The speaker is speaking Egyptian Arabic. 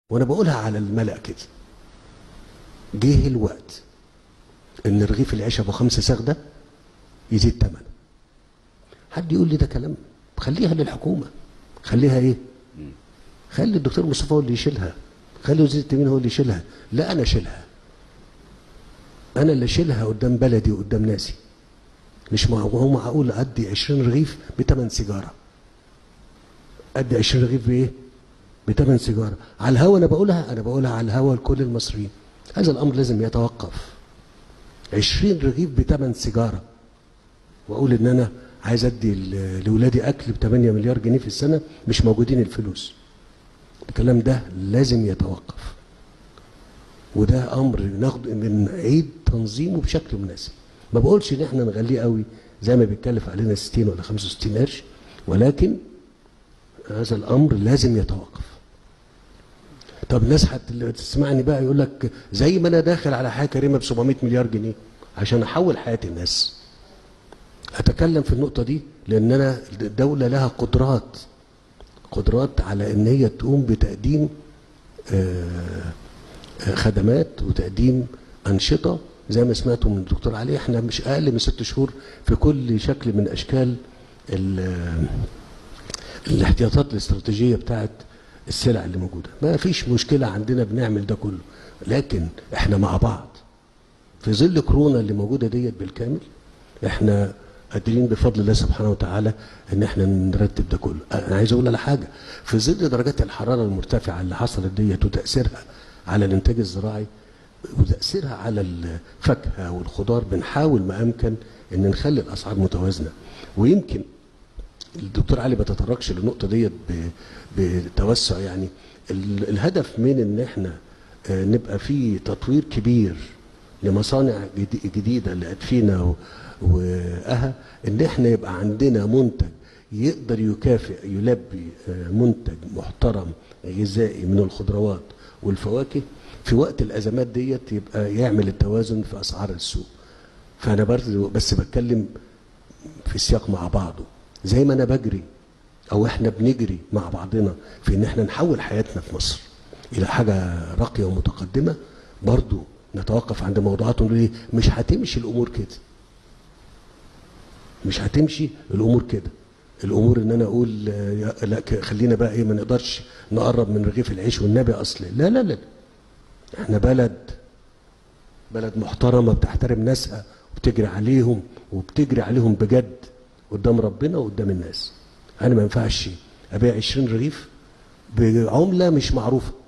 وانا بقولها على الملأ كده جه الوقت ان رغيف العيش ابو خمسة ساغ ده يزيد ثمنه حد يقول لي ده كلام خليها للحكومه خليها ايه خلي الدكتور مصطفى هو اللي يشيلها خلي وزير التموين هو اللي يشيلها لا انا اشيلها انا اللي اشيلها قدام بلدي وقدام ناسي مش مع- هو معقول ادي 20 رغيف بثمن سيجاره ادي 20 رغيف بايه بثمن سيجاره على الهوا انا بقولها انا بقولها على الهوا لكل المصريين هذا الامر لازم يتوقف 20 رغيف بثمن سيجاره واقول ان انا عايز ادي ل- لاولادي اكل ب 8 مليار جنيه في السنه مش موجودين الفلوس الكلام ده لازم يتوقف وده امر ناخد نعيد تنظيمه بشكل مناسب ما بقولش ان احنا نغليه قوي زي ما بيتكلف علينا 60 ولا 65 قرش ولكن هذا الامر لازم يتوقف طب الناس هتسمعني بقى يقول لك زي ما انا داخل على حياه كريمه ب 700 مليار جنيه عشان احول حياه الناس اتكلم في النقطه دي لان انا الدوله لها قدرات قدرات على ان هي تقوم بتقديم آه، آه، خدمات وتقديم انشطه زي ما سمعتوا من الدكتور علي احنا مش اقل من ست شهور في كل شكل من اشكال ال- الاحتياطات الاستراتيجيه بتاعت السلع اللي موجوده ما فيش مشكله عندنا بنعمل ده كله لكن احنا مع بعض في ظل كورونا اللي موجوده ديت بالكامل احنا قادرين بفضل الله سبحانه وتعالى ان احنا نرتب ده كله انا عايز اقول على حاجه في ظل درجات الحراره المرتفعه اللي حصلت ديت وتاثيرها على الانتاج الزراعي وتاثيرها على الفاكهه والخضار بنحاول ما امكن ان نخلي الاسعار متوازنه ويمكن الدكتور علي ما تطرقش للنقطه ديت ب- بتوسع يعني ال- الهدف من ان احنا آه، نبقى في تطوير كبير لمصانع جدي- جديده لادفينا و- واها ان احنا يبقى عندنا منتج يقدر يكافئ يلبي آه، منتج محترم غذائي من الخضروات والفواكه في وقت الازمات ديت يبقى يعمل التوازن في اسعار السوق فانا برضه بس بتكلم في سياق مع بعضه زي ما انا بجري او احنا بنجري مع بعضنا في ان احنا نحول حياتنا في مصر الى حاجه راقيه ومتقدمه برضو نتوقف عند موضوعات ونقول ايه مش هتمشي الامور كده مش هتمشي الامور كده الامور ان انا اقول آه، يا- لا ك- خلينا بقى ايه ما نقدرش نقرب من رغيف العيش والنبي اصل لا لا لا احنا بلد بلد محترمه بتحترم ناسها وبتجري عليهم وبتجري عليهم بجد قدام ربنا وقدام الناس انا ما ينفعش ابيع 20 رغيف بعمله مش معروفه